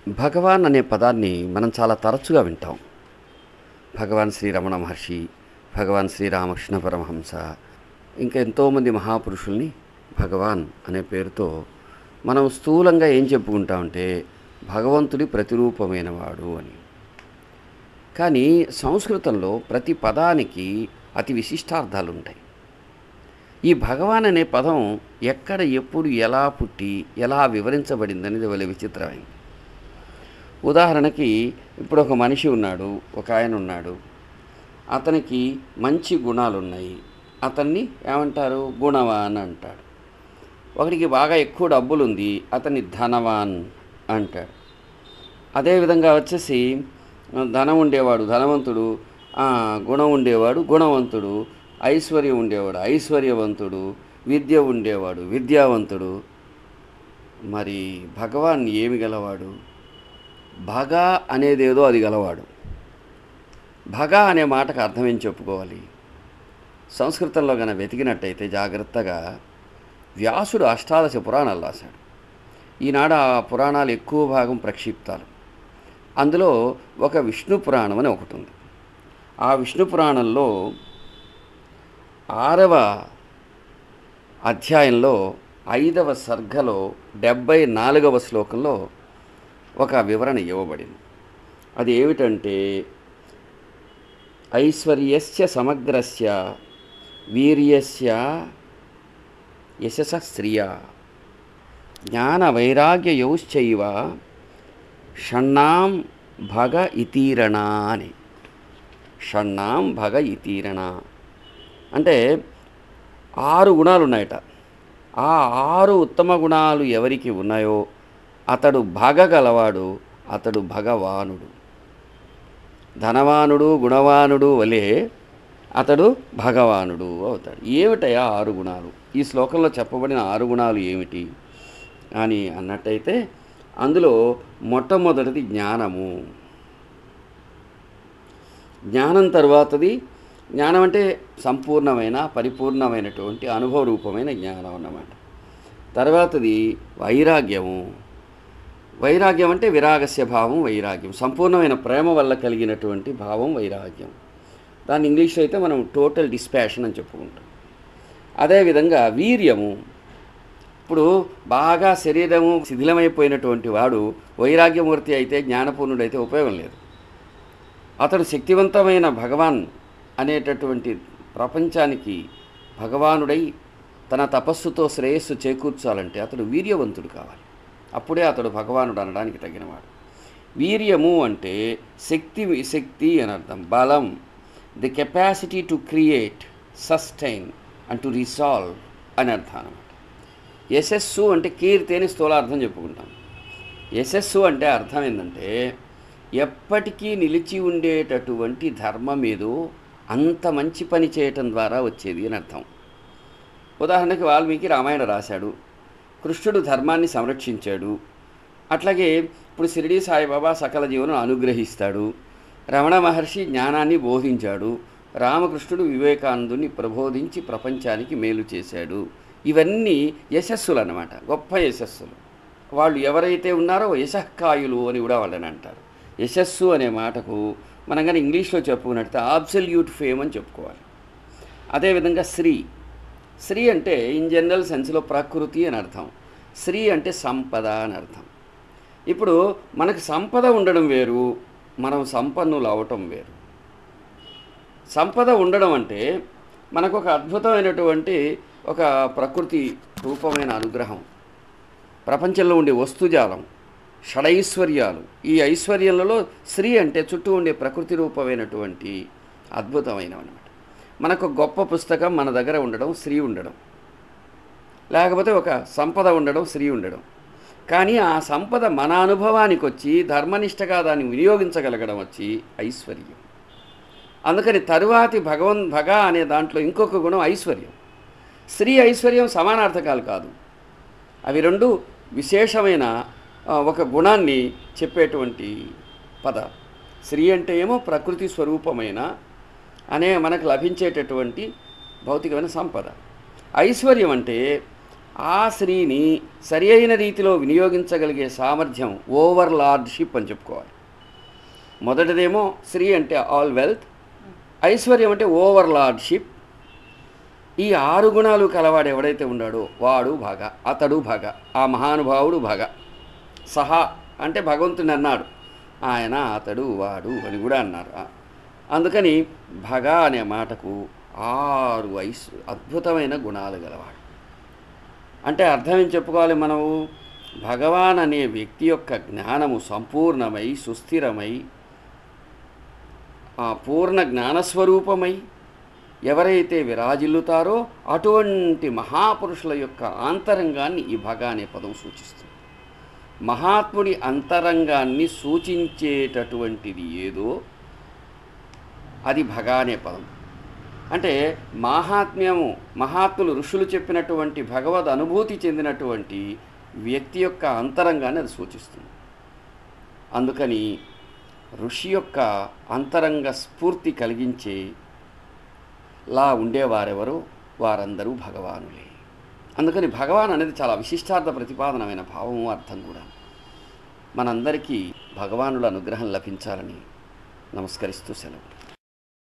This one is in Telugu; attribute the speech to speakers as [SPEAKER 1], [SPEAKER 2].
[SPEAKER 1] భగవాన్ అనే పదాన్ని మనం చాలా తరచుగా వింటాం భగవాన్ శ్రీ రమణ మహర్షి భగవాన్ శ్రీరామకృష్ణ పరమహంస ఇంకా ఎంతోమంది మహాపురుషుల్ని భగవాన్ అనే పేరుతో మనం స్థూలంగా ఏం చెప్పుకుంటామంటే భగవంతుడి ప్రతిరూపమైన వాడు అని కానీ సంస్కృతంలో ప్రతి పదానికి అతి విశిష్టార్థాలు ఉంటాయి ఈ భగవాన్ అనే పదం ఎక్కడ ఎప్పుడు ఎలా పుట్టి ఎలా వివరించబడిందనేది వలె విచిత్రమైంది ఉదాహరణకి ఇప్పుడు ఒక మనిషి ఉన్నాడు ఒక ఆయన ఉన్నాడు అతనికి మంచి గుణాలు ఉన్నాయి అతన్ని ఏమంటారు గుణవాన్ అంటాడు ఒకడికి బాగా ఎక్కువ డబ్బులు ఉంది అతన్ని ధనవాన్ అంటాడు అదేవిధంగా వచ్చేసి ధనం ఉండేవాడు ధనవంతుడు ఆ, గుణం ఉండేవాడు గుణవంతుడు ఐశ్వర్యం ఉండేవాడు ఐశ్వర్యవంతుడు విద్య ఉండేవాడు విద్యావంతుడు మరి భగవాన్ ఏమి గలవాడు భగ అనేదేదో అది గలవాడు భగ అనే మాటకు అర్థం ఏం చెప్పుకోవాలి సంస్కృతంలో గన వెతికినట్టయితే జాగ్రత్తగా వ్యాసుడు అష్టాదశ పురాణాలు రాశాడు ఈనాడు ఆ పురాణాలు ఎక్కువ భాగం ప్రక్షిప్తాలు అందులో ఒక విష్ణు పురాణం అని ఒకటి ఉంది ఆ విష్ణు పురాణంలో ఆరవ అధ్యాయంలో ఐదవ సర్గలో డెబ్భై నాలుగవ శ్లోకంలో ఒక వివరణ ఇవ్వబడింది అది ఏమిటంటే ఐశ్వర్యస్య సమగ్రస్య వీర్యస్య యశస స్త్రియ జ్ఞాన వైరాగ్యయౌశ్చైవ షణ్ణాం భగ ఇతీరణ అని షణ్ణాం భగ ఇతీరణ అంటే ఆరు గుణాలు ఉన్నాయట ఆ ఆరు ఉత్తమ గుణాలు ఎవరికి ఉన్నాయో అతడు భగ గలవాడు అతడు భగవానుడు ధనవానుడు గుణవానుడు వలె అతడు భగవానుడు అవుతాడు ఏమిటయా ఆరు గుణాలు ఈ శ్లోకంలో చెప్పబడిన ఆరు గుణాలు ఏమిటి అని అన్నట్టయితే అందులో మొట్టమొదటిది జ్ఞానము జ్ఞానం తర్వాతది జ్ఞానం అంటే సంపూర్ణమైన పరిపూర్ణమైనటువంటి అనుభవ రూపమైన జ్ఞానం అన్నమాట తర్వాతది వైరాగ్యము వైరాగ్యం అంటే విరాగస్య భావం వైరాగ్యం సంపూర్ణమైన ప్రేమ వల్ల కలిగినటువంటి భావం వైరాగ్యం దాన్ని ఇంగ్లీష్లో అయితే మనం టోటల్ డిస్పాషన్ అని చెప్పుకుంటాం అదేవిధంగా వీర్యము ఇప్పుడు బాగా శరీరము శిథిలమైపోయినటువంటి వాడు వైరాగ్యమూర్తి అయితే జ్ఞానపూర్ణుడైతే ఉపయోగం లేదు అతడు శక్తివంతమైన భగవాన్ అనేటటువంటి ప్రపంచానికి భగవానుడై తన తపస్సుతో శ్రేయస్సు చేకూర్చాలంటే అతడు వీర్యవంతుడు కావాలి అప్పుడే అతడు భగవానుడు అనడానికి తగినవాడు వీర్యము అంటే శక్తి శక్తి అని అర్థం బలం the capacity to create sustain and to resolve అని అర్థం అనమాట యశస్సు అంటే కీర్తి అని స్థూలార్థం చెప్పుకుంటాం యశస్సు అంటే అర్థం ఏంటంటే ఎప్పటికీ నిలిచి ఉండేటటువంటి ధర్మం ఏదో అంత మంచి పని చేయటం ద్వారా వచ్చేది అని అర్థం ఉదాహరణకి వాల్మీకి రామాయణ రాశాడు కృష్ణుడు ధర్మాన్ని సంరక్షించాడు అట్లాగే ఇప్పుడు షిరిడి సాయిబాబా సకల జీవనం అనుగ్రహిస్తాడు రమణ మహర్షి జ్ఞానాన్ని బోధించాడు రామకృష్ణుడు వివేకానందుని ప్రబోధించి ప్రపంచానికి మేలు చేశాడు ఇవన్నీ యశస్సులు అన్నమాట గొప్ప యశస్సులు వాళ్ళు ఎవరైతే ఉన్నారో యశఃకాయులు అని కూడా వాళ్ళని అంటారు యశస్సు అనే మాటకు మనం కానీ ఇంగ్లీష్లో చెప్పుకున్నట్టు ఆబ్సల్యూట్ ఫేమ్ అని చెప్పుకోవాలి అదేవిధంగా శ్రీ శ్రీ అంటే ఇన్ జనరల్ సెన్స్లో ప్రకృతి అని అర్థం శ్రీ అంటే సంపద అని అర్థం ఇప్పుడు మనకు సంపద ఉండడం వేరు మనం సంపన్నులు అవటం వేరు సంపద ఉండడం అంటే మనకు ఒక అద్భుతమైనటువంటి ఒక ప్రకృతి రూపమైన అనుగ్రహం ప్రపంచంలో ఉండే వస్తుజాలం షడైశ్వర్యాలు ఈ ఐశ్వర్యాలలో శ్రీ అంటే చుట్టూ ఉండే ప్రకృతి రూపమైనటువంటి అద్భుతమైనవన్నమాట మనకు గొప్ప పుస్తకం మన దగ్గర ఉండడం శ్రీ ఉండడం లేకపోతే ఒక సంపద ఉండడం శ్రీ ఉండడం కానీ ఆ సంపద మన అనుభవానికి వచ్చి ధర్మనిష్టగా దాన్ని వినియోగించగలగడం వచ్చి ఐశ్వర్యం అందుకని తరువాతి భగవన్ భగ అనే దాంట్లో ఇంకొక గుణం ఐశ్వర్యం స్త్రీ ఐశ్వర్యం సమానార్థకాలు కాదు అవి రెండు విశేషమైన ఆ, ఒక గుణాన్ని చెప్పేటువంటి పద స్త్రీ అంటే ఏమో ప్రకృతి స్వరూపమైన అనే మనకు లభించేటటువంటి భౌతికమైన సంపద ఐశ్వర్యం అంటే ఆ శ్రీని సరి అయిన రీతిలో వినియోగించగలిగే సామర్థ్యం ఓవర్ లార్డ్షిప్ అని చెప్పుకోవాలి మొదటిదేమో శ్రీ అంటే ఆల్ వెల్త్ ఐశ్వర్యం అంటే ఓవర్ లార్డ్షిప్ ఈ ఆరు గుణాలు కలవాడు ఎవడైతే ఉన్నాడో వాడు భగ అతడు భగ ఆ మహానుభావుడు భగ సహా అంటే భగవంతుని అన్నాడు ఆయన అతడు వాడు అని కూడా అన్నారు ఆ- అందుకని భగ అనే మాటకు ఆరు ఐస్ అద్భుతమైన గుణాలు గలవాడు అంటే అర్థం ఏం చెప్పుకోవాలి మనము భగవాన్ అనే వ్యక్తి యొక్క జ్ఞానము సంపూర్ణమై సుస్థిరమై ఆ పూర్ణ జ్ఞానస్వరూపమై ఎవరైతే విరాజిల్లుతారో అటువంటి మహాపురుషుల యొక్క ఆంతరంగాన్ని ఈ భగ అనే పదం సూచిస్తుంది మహాత్ముడి అంతరంగాన్ని సూచించేటటువంటిది ఏదో అది భగ అనే పదం అంటే మాహాత్మ్యము మహాత్ములు ఋషులు చెప్పినటువంటి భగవద్ అనుభూతి చెందినటువంటి వ్యక్తి యొక్క అంతరంగాన్ని అది సూచిస్తుంది అందుకని ఋషి యొక్క అంతరంగ స్ఫూర్తి కలిగించే లా ఉండేవారెవరో వారందరూ భగవానులే అందుకని భగవాన్ అనేది చాలా విశిష్టార్థ ప్రతిపాదనమైన భావము అర్థం కూడా మనందరికీ భగవానుల అనుగ్రహం లభించాలని నమస్కరిస్తూ సెలవు